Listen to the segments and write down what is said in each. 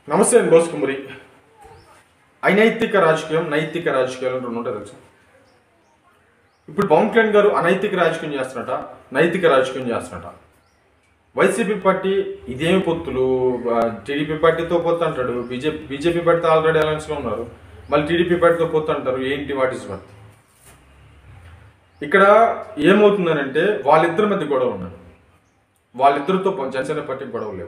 నమస్తే అండి బోస్ కుమరి అనైతిక రాజకీయం నైతిక రాజకీయాలు రెండు ఉంటాయి తెలుసు ఇప్పుడు పవన్ కళ్యాణ్ గారు అనైతిక రాజకీయం చేస్తున్నట నైతిక రాజకీయం చేస్తున్నట వైసీపీ పార్టీ ఇదేమి పొత్తులు ఆ, టీడీపీ పార్టీతో పొత్తు అంటాడు బీజేపీ బీజేపీ పార్టీతో ఆల్రెడీ అలయన్స్లో ఉన్నారు మళ్ళీ టీడీపీ పార్టీతో పొత్తు అంటారు ఏంటి వాట్ ఇస్ వర్త్ ఇక్కడ ఏమవుతుందనంటే వాళ్ళిద్దరి మధ్య గొడవ ఉన్నది వాళ్ళిద్దరితో జనసేన పార్టీకి గొడవ లేవు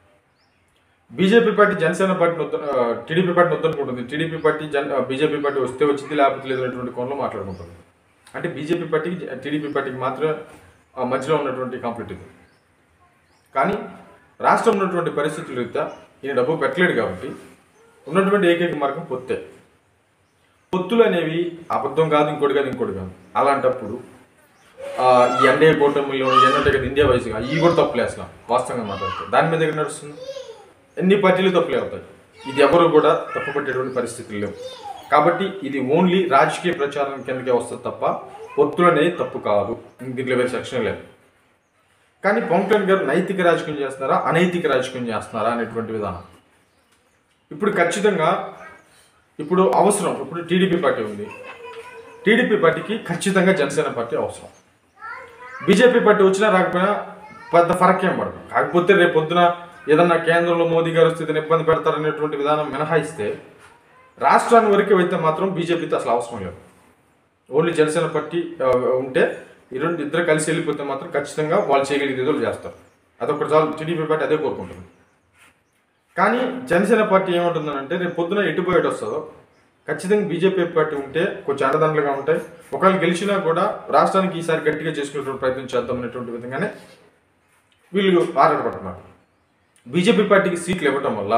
బీజేపీ పార్టీ జనసేన పార్టీని వద్ద టీడీపీ పార్టీని వద్దనుకుంటుంది టీడీపీ పార్టీ జన్ బీజేపీ పార్టీ వస్తే వచ్చింది లేకపోతే లేదు అనేటువంటి కోణంలో మాట్లాడుకుంటుంది అంటే బీజేపీ పార్టీకి జ- టీడీపీ పార్టీకి మాత్రమే ఆ మధ్యలో ఉన్నటువంటి కాంప్లీట్ ఇది కానీ రాష్ట్రం ఉన్నటువంటి పరిస్థితుల రీత్యా ఈయన డబ్బు పెట్టలేడు కాబట్టి ఉన్నటువంటి ఏకైక మార్గం పొత్తే పొత్తులు అనేవి అబద్ధం కాదు ఇంకోటి కాదు ఇంకోటి కాదు అలాంటప్పుడు ఆ, ఈ ఎన్డీఏ కూటమిలో ఏంటంటే కదా ఇండియా వైజ్గా ఇవి కూడా తప్పులే అసలు వాస్తవంగా మాట్లాడితే దాని మీద ఎక్కడ నడుస్తుంది ఎన్ని పార్టీలు తప్పులే అవుతాయి ఇది ఎవరు కూడా తప్పుపట్టేటువంటి పరిస్థితులు లేవు కాబట్టి ఇది ఓన్లీ రాజకీయ ప్రచారం కిందకే వస్తుంది తప్ప పొత్తులు అనేది తప్పు కాదు దీంట్లో వేరే సెక్షన్ లేదు కానీ పవన్ కళ్యాణ్ గారు నైతిక రాజకీయం చేస్తున్నారా అనైతిక రాజకీయం చేస్తున్నారా అనేటువంటి విధానం ఇప్పుడు ఖచ్చితంగా ఇప్పుడు అవసరం ఇప్పుడు టీడీపీ పార్టీ ఉంది టీడీపీ పార్టీకి ఖచ్చితంగా జనసేన పార్టీ అవసరం బీజేపీ పార్టీ వచ్చినా రాకపోయినా పెద్ద ఫరక్ ఏం పడదు కాకపోతే రేపు పొద్దున ఏదన్నా కేంద్రంలో మోదీ గారు స్థితిని ఇబ్బంది పెడతారనేటువంటి విధానం మినహాయిస్తే రాష్ట్రాన్ని వరకు అయితే మాత్రం బీజేపీతో అసలు అవసరం లేదు ఓన్లీ జనసేన పార్టీ ఆ, ఉంటే ఈ రెండు ఇద్దరు కలిసి వెళ్ళిపోతే మాత్రం ఖచ్చితంగా వాళ్ళు చేయగలిగేది ఏదో చేస్తారు అదొకటి చాలు టీడీపీ పార్టీ అదే కోరుకుంటుంది కానీ జనసేన పార్టీ ఏమంటుందనంటే రేపు పొద్దున ఎటుపోయేటి వస్తుందో ఖచ్చితంగా బీజేపీ పార్టీ ఉంటే కొంచెం అండదండలుగా ఉంటాయి ఒకవేళ గెలిచినా కూడా రాష్ట్రానికి ఈసారి గట్టిగా చేసుకునేటువంటి ప్రయత్నం చేద్దాం అనేటువంటి విధంగానే వీళ్ళు ఆరాటపడుతున్నారు బీజేపీ పార్టీకి సీట్లు ఇవ్వటం వల్ల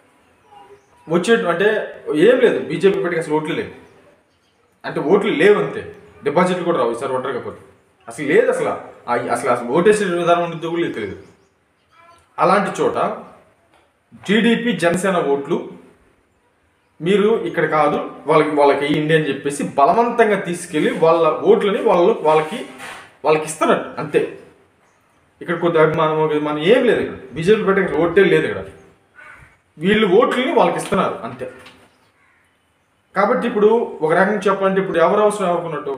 వచ్చే అంటే ఏం లేదు బీజేపీ పార్టీకి అసలు ఓట్లు లేవు అంటే ఓట్లు లేవు అంతే డిపాజిట్లు కూడా రావు ఈసారి ఒంటరిగా పోతే అసలు లేదు అసలు ఆ- అసలు అసలు ఓటేసే విధానం ఉంటుందో కూడా తెలియదు అలాంటి చోట టీడీపీ జనసేన ఓట్లు మీరు ఇక్కడ కాదు వాళ్ళకి వాళ్ళకి వేయండి అని చెప్పేసి బలవంతంగా తీసుకెళ్ళి వాళ్ళ ఓట్లని వాళ్ళు వాళ్ళకి వాళ్ళకి ఇస్తున్నట్టు అంతే ఇక్కడ కొద్ది అభిమానం అభిమానం ఏం లేదు ఇక్కడ బీజేపీ పెట్టే ఇక్కడ ఓటే లేదు ఇక్కడ వీళ్ళు ఓట్లని వాళ్ళకి ఇస్తున్నారు అంతే కాబట్టి ఇప్పుడు ఒక రకంగా చెప్పాలంటే ఇప్పుడు ఎవరు అవసరం ఎవరుకున్నట్టు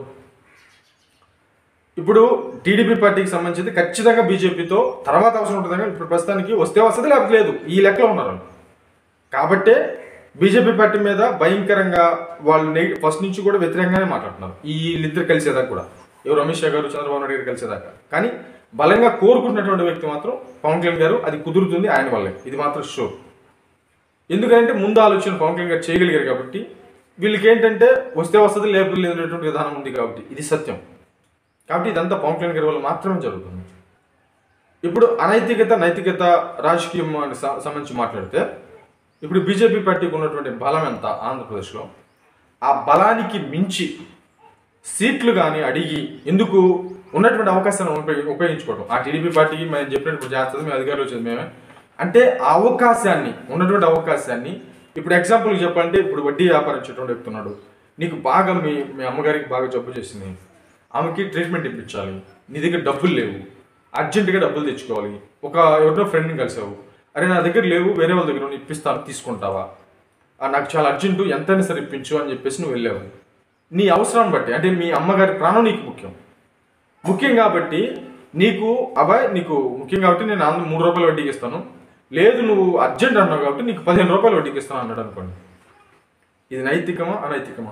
ఇప్పుడు టీడీపీ పార్టీకి సంబంధించి ఖచ్చితంగా బీజేపీతో తర్వాత అవసరం ఉంటుంది కానీ ఇప్పుడు ప్రస్తుతానికి వస్తే వస్తుంది లేకపోతే లేదు ఈ లెక్కలో ఉన్నారు వాళ్ళు. కాబట్టే బీజేపీ పార్టీ మీద భయంకరంగా వాళ్ళు నెగ- ఫస్ట్ నుంచి కూడా వ్యతిరేకంగానే మాట్లాడుతున్నారు ఈ వీళ్ళిద్దరు కలిసేదాకా కూడా ఎవరు అమిత్ షా గారు చంద్రబాబు నాయుడు గారు కలిసేదాకా కానీ బలంగా కోరుకుంటున్నటువంటి వ్యక్తి మాత్రం పవన్ కళ్యాణ్ గారు అది కుదురుతుంది ఆయన వల్లే ఇది మాత్రం షూర్ ఎందుకంటే ముందు ఆలోచన పవన్ కళ్యాణ్ గారు చేయగలిగారు కాబట్టి వీళ్ళకి ఏంటంటే వస్తే వస్తుంది లేకపోతే లేదనేటువంటి విధానం ఉంది కాబట్టి ఇది సత్యం కాబట్టి ఇదంతా పవన్ కళ్యాణ్ గారి వల్ల మాత్రమే జరుగుతుంది ఇప్పుడు అనైతికత నైతికత రాజకీయం అని స- సంబంధించి మాట్లాడితే ఇప్పుడు బీజేపీ పార్టీకి ఉన్నటువంటి బలం ఎంత ఆంధ్రప్రదేశ్లో ఆ బలానికి మించి సీట్లు కానీ అడిగి ఎందుకు ఉన్నటువంటి అవకాశాన్ని ఉపయోగి- ఉపయోగించుకోవడం ఆ టీడీపీ పార్టీకి మేము చెప్పినప్పుడు చేస్తుంది మేము అధికారులు వచ్చేది మేమే అంటే ఆ అవకాశాన్ని ఉన్నటువంటి అవకాశాన్ని ఇప్పుడు ఎగ్జాంపుల్ చెప్పాలంటే ఇప్పుడు వడ్డీ వ్యాపారం ఇచ్చేటువంటి వ్యక్తి ఉన్నాడు నీకు బాగా మీ మీ అమ్మగారికి బాగా జబ్బు చేసింది ఆమెకి ట్రీట్మెంట్ ఇప్పించాలి నీ దగ్గర డబ్బులు లేవు అర్జెంటుగా డబ్బులు తెచ్చుకోవాలి ఒక ఎవరినో ఫ్రెండ్ని కలిసావు అరే నా దగ్గర లేవు వేరే వాళ్ళ దగ్గర ఉన్నాయి, ఇప్పిస్తాను తీసుకుంటావా ఆ, నాకు చాలా అర్జెంటు ఎంతైనా సరే ఇప్పించు అని చెప్పేసి నువ్వు వెళ్ళావు నీ అవసరాన్ని బట్టి అంటే మీ అమ్మగారి ప్రాణం నీకు ముఖ్యం ముఖ్యం కాబట్టి నీకు అబ్బాయి నీకు ముఖ్యం కాబట్టి నేను ఆంధ్ర మూడు రూపాయలు వడ్డీకి ఇస్తాను లేదు నువ్వు అర్జెంట్ అన్నావు కాబట్టి నీకు పదిహేను రూపాయలు వడ్డీకి ఇస్తాను అన్నాడు అనుకోండి ఇది నైతికమా అనైతికమా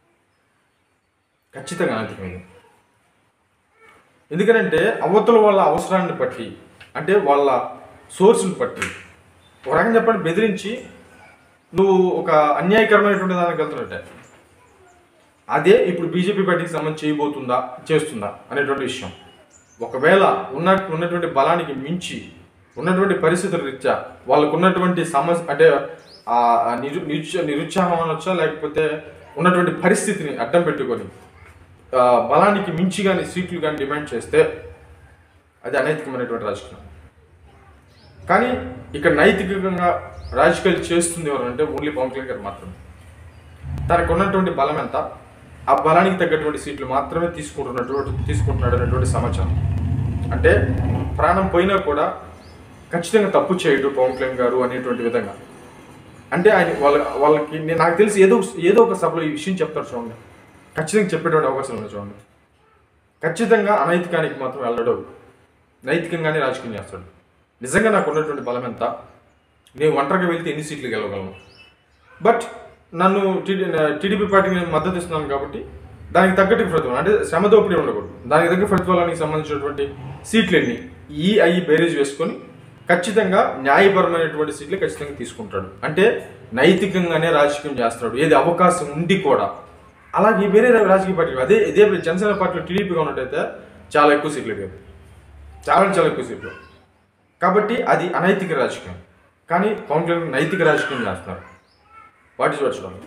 ఖచ్చితంగా అనైతికం ఇది ఎందుకంటే అవతల వాళ్ళ అవసరాన్ని బట్టి అంటే వాళ్ళ సోర్స్ని బట్టి ఒక రకంగా చెప్పండి బెదిరించి నువ్వు ఒక అన్యాయకరమైనటువంటి దానికి వెళ్తున్నట్టే అదే ఇప్పుడు బీజేపీ పార్టీకి సంబంధించి చేయబోతుందా చేస్తుందా అనేటువంటి విషయం ఒకవేళ ఉన్న ఉన్నటువంటి బలానికి మించి ఉన్నటువంటి పరిస్థితుల రీత్యా వాళ్ళకు ఉన్నటువంటి సమస్య అంటే ఆ ఆ నిరు నిరుత్సా నిరుత్సాహం అనొచ్చా లేకపోతే ఉన్నటువంటి పరిస్థితిని అడ్డం పెట్టుకొని ఆ, బలానికి మించి కానీ సీట్లు కానీ డిమాండ్ చేస్తే అది అనైతికమైనటువంటి రాజకీయం కానీ ఇక్కడ నైతికంగా రాజకీయాలు చేస్తుంది ఎవరు అంటే ఓన్లీ పవన్ కళ్యాణ్ గారు మాత్రమే తనకు ఉన్నటువంటి బలం ఎంత ఆ బలానికి తగ్గటువంటి సీట్లు మాత్రమే తీసుకుంటున్నటువంటి తీసుకుంటున్నాడు అనేటువంటి సమాచారం అంటే ప్రాణం పోయినా కూడా ఖచ్చితంగా తప్పు చేయడు పవన్ కళ్యాణ్ గారు అనేటువంటి విధంగా అంటే ఆయన వాళ్ళ వాళ్ళకి నేను నాకు తెలిసి ఏదో ఏదో ఒక సభలో ఈ విషయం చెప్తారు చూడండి ఖచ్చితంగా చెప్పేటువంటి అవకాశం ఉంది చూడండి ఖచ్చితంగా అనైతికానికి మాత్రం వెళ్ళడు నైతికంగానే రాజకీయం చేస్తాడు నిజంగా నాకు ఉన్నటువంటి బలం ఎంత నేను ఒంటరిగా వెళ్తే ఎన్ని సీట్లు గెలవగలను బట్ నన్ను టీడీ టీడీపీ పార్టీకి నేను మద్దతు ఇస్తున్నాను కాబట్టి దానికి తగ్గట్టు ప్రతిఫలం అంటే శ్రమ దోపిడీ ఉండకూడదు దానికి తగ్గ ప్రతిఫలానికి సంబంధించినటువంటి సీట్లు ఎన్ని ఈ అయ్యి బేరేజ్ వేసుకొని ఖచ్చితంగా న్యాయపరమైనటువంటి సీట్లు ఖచ్చితంగా తీసుకుంటాడు అంటే నైతికంగానే రాజకీయం చేస్తాడు ఏది అవకాశం ఉండి కూడా అలాగే వేరే రాజకీయ పార్టీలు అదే ఇదే జనసేన పార్టీలో టీడీపీగా ఉన్నట్టయితే చాలా ఎక్కువ సీట్లు లేదు చాలా చాలా ఎక్కువ సీట్లు కాబట్టి అది అనైతిక రాజకీయం కానీ పవన్ కళ్యాణ్ నైతిక రాజకీయం చేస్తున్నారు వాటి చూడడం